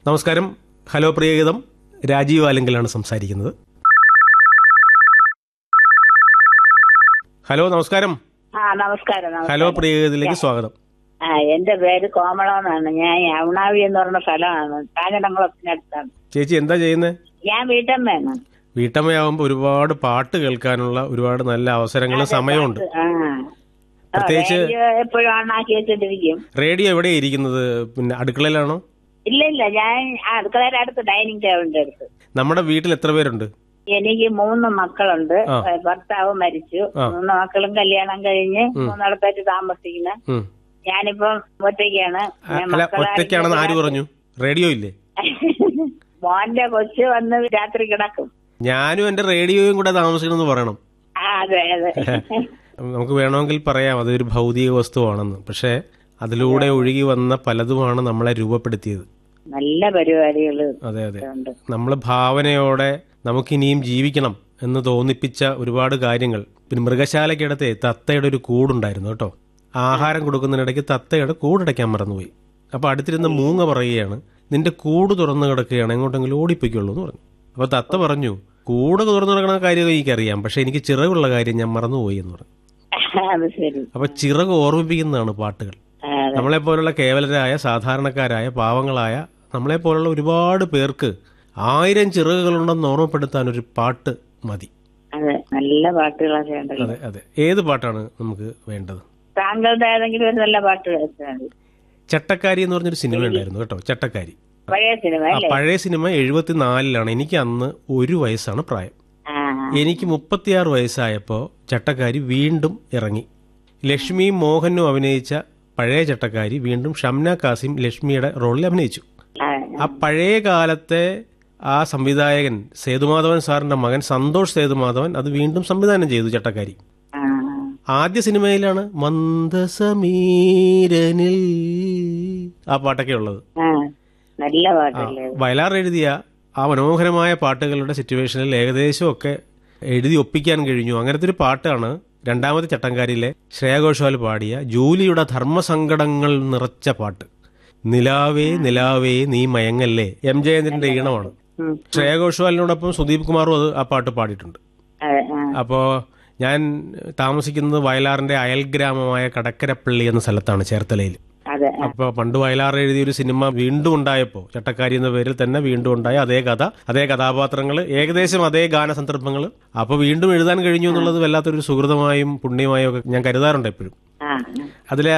നമസ്കാരം ഹലോ പ്രിയഗീതം രാജീവ് ആലിങ്കലാണ് സംസാരിക്കുന്നത് ഹലോ നമസ്കാരം ആ നമസ്കാരം ഹലോ നമസ്കാരം പ്രിയഗീതത്തിലേക്ക് സ്വാഗതം ആ എന്റെ പേര് കോമള എന്നാണ് ഞാൻ യൗണാവി എന്ന് പറഞ്ഞ സ്ഥലമാണ് കാഞ്ഞിടംകുളത്തിനടുത്താണ് ചേച്ചി എന്താ ചെയ്യുന്നത് ഞാൻ വീട്ടമ്മയാണ് വീട്ടമ്മയാവുമ്പോൾ ഒരുപാട് പാട്ട് കേൾക്കാനുള്ള ഒരുപാട് നല്ല അവസരങ്ങളും സമയമുണ്ട് ആ പ്രത്യേകിച്ച് റേഡിയോ എപ്പോഴും ഓണാക്കി വെച്ചിട്ടിരിക്കും റേഡിയോ എവിടെയാണ് ഇരിക്കുന്നത് പിന്നെ അടുക്കളയിലാണോ ഇല്ല ഇല്ല ഞാൻ ആ അടുക്കളയുടെ അടുത്ത് ഡൈനിങ് ടേബിളിന്റെ അടുത്ത് നമ്മുടെ വീട്ടിൽ എത്ര പേരുണ്ട് എനിക്ക് മൂന്ന് മക്കളുണ്ട് ആ. ഏ, ഭർത്താവ് മരിച്ചു ആ. മൂന്ന് മക്കളും കല്യാണം കഴിഞ്ഞ് മൂന്നിടത്തായിട്ട് താമസിക്കുന്ന ഉം. ഞാനിപ്പം ഒറ്റയ്ക്കാണ് ആ, ഞാൻ അല്ല മക്കളെ ഒറ്റയ്ക്കാണെന്ന് ആര് പറഞ്ഞു റേഡിയോ ഇല്ലേ മോന്റെ കൊച്ചു വന്ന് രാത്രി കിടക്കും ഞാനും എന്റെ റേഡിയോയും കൂടെ താമസിക്കണമെന്ന് പറയണം ആ അതെ അതെ നമുക്ക് വേണമെങ്കിൽ പറയാം അതൊരു ഭൗതിക വസ്തുവാണെന്ന് പക്ഷേ അതിലൂടെ ഒഴുകി വന്ന പലതുമാണ് നമ്മളെ രൂപപ്പെടുത്തിയത് നല്ല പരിപാടികള് അതെ അതെ ഉണ്ട് നമ്മൾ ഭാവനയോടെ നമുക്കിനിയും ജീവിക്കണം എന്ന് തോന്നിപ്പിച്ച ഒരുപാട് കാര്യങ്ങൾ പിന്നെ മൃഗശാലയ്ക്കടുത്ത് തത്തയുടെ ഒരു കൂടുണ്ടായിരുന്നു കേട്ടോ ആഹാരം കൊടുക്കുന്നതിനിടയ്ക്ക് തത്തയുടെ കൂടടയ്ക്കാൻ മറന്നുപോയി അപ്പൊ അടുത്തിരുന്ന മൂങ്ങ പറയുകയാണ് നിന്റെ കൂട് തുറന്നു കിടക്കുകയാണ് എങ്ങോട്ടെങ്കിലും ഓടിപ്പിക്കുള്ളൂ എന്ന് പറഞ്ഞു അപ്പൊ തത്ത പറഞ്ഞു കൂട് തുറന്നു കിടക്കുന്ന കാര്യം എനിക്കറിയാം പക്ഷെ എനിക്ക് ചിറകുള്ള കാര്യം ഞാൻ മറന്നുപോയി എന്ന് പറഞ്ഞു അത് ശരി അപ്പൊ ചിറക് ഓർമ്മിപ്പിക്കുന്നതാണ് പാട്ടുകൾ ആ, അതെ. നമ്മളെപ്പോലുള്ള കേവലരായ സാധാരണക്കാരായ പാവങ്ങളായ നമ്മളെപ്പോലുള്ള ഒരുപാട് പേർക്ക് ആയിരം ചിറകുകളുണ്ടെന്ന് ഓർമ്മപ്പെടുത്താൻ ഒരു പാട്ട് മതി അതെ നല്ല പാട്ടുകളൊക്കെ ഉണ്ടല്ലോ അതെ അതെ ഏത് പാട്ടാണ് നമുക്ക് വേണ്ടത് താങ്കളുടെ ഏതെങ്കിലും ഒരു നല്ല പാട്ട് വെച്ചാൽ മതി ചട്ടക്കാരി എന്ന് പറഞ്ഞൊരു സിനിമ ഉണ്ടായിരുന്നു കേട്ടോ ചട്ടക്കാരി പഴയ സിനിമ ആ അല്ലേ പഴയ സിനിമ എഴുപത്തിനാലിലാണ് എനിക്ക് അന്ന് ഒരു വയസ്സാണ് പ്രായം ആ എനിക്ക് മുപ്പത്തിയാറ് വയസ്സായപ്പോൾ ചട്ടക്കാരി വീണ്ടും ഇറങ്ങി ലക്ഷ്മിയും മോഹനും അഭിനയിച്ച പഴയ ചട്ടക്കാരി വീണ്ടും ഷംന കാസിം ലക്ഷ്മിയുടെ റോളിൽ അഭിനയിച്ചു ആ, ആ പഴയ കാലത്തെ ആ സംവിധായകൻ സേതുമാധവൻ സാറിന്റെ മകൻ സന്തോഷ് സേതുമാധവൻ അത് വീണ്ടും സംവിധാനം ചെയ്തു ചട്ടക്കാരി ആ, ആദ്യ സിനിമയിലാണ് മന്ദസമീരനിൽ ആ പാട്ടൊക്കെ ഉള്ളത് ആ, നല്ല പാട്ടല്ലേ അത്? വയലാർ എഴുതിയ ആ മനോഹരമായ പാട്ടുകളുടെ സിറ്റുവേഷനിൽ ഏകദേശമൊക്കെ എഴുതി ഒപ്പിക്കാൻ കഴിഞ്ഞു അങ്ങനത്തെ ഒരു പാട്ടാണ് രണ്ടാമത്തെ ചട്ടങ്കാരിയിലെ ശ്രേയ ഘോഷാൽ പാടിയ ജൂലിയുടെ ധർമ്മസങ്കടങ്ങൾ നിറച്ച പാട്ട് നിലാവേ നിലാവേ നീ മയങ്ങല്ലേ എം ജയചന്ദ്രന്റെ ഈണമാണ് ഉം. ശ്രേയ ഘോഷാലിനോടൊപ്പം സുദീപ് കുമാറും അത് ആ പാട്ട് പാടിയിട്ടുണ്ട് അതെ ആ, അപ്പോൾ ഞാൻ താമസിക്കുന്നത് വയലാറിന്റെ അയൽഗ്രാമമായ കടക്കരപ്പള്ളി എന്ന സ്ഥലത്താണ് ചേർത്തലയിൽ അതെ ആ, അപ്പൊ പണ്ട് വയലാർ എഴുതിയ ഒരു സിനിമ വീണ്ടും ഉണ്ടായപ്പോൾ ചട്ടക്കാരി എന്ന പേരിൽ തന്നെ വീണ്ടും ഉണ്ടായ അതേ കഥ അതേ കഥാപാത്രങ്ങൾ ഏകദേശം അതേ ഗാന സന്ദർഭങ്ങൾ അപ്പൊ വീണ്ടും എഴുതാൻ കഴിഞ്ഞു എന്നുള്ളത് വല്ലാത്തൊരു സുഹൃതമായും പുണ്യമായും ഒക്കെ ഞാൻ കരുതാറുണ്ട് എപ്പോഴും ആ, അതിലെ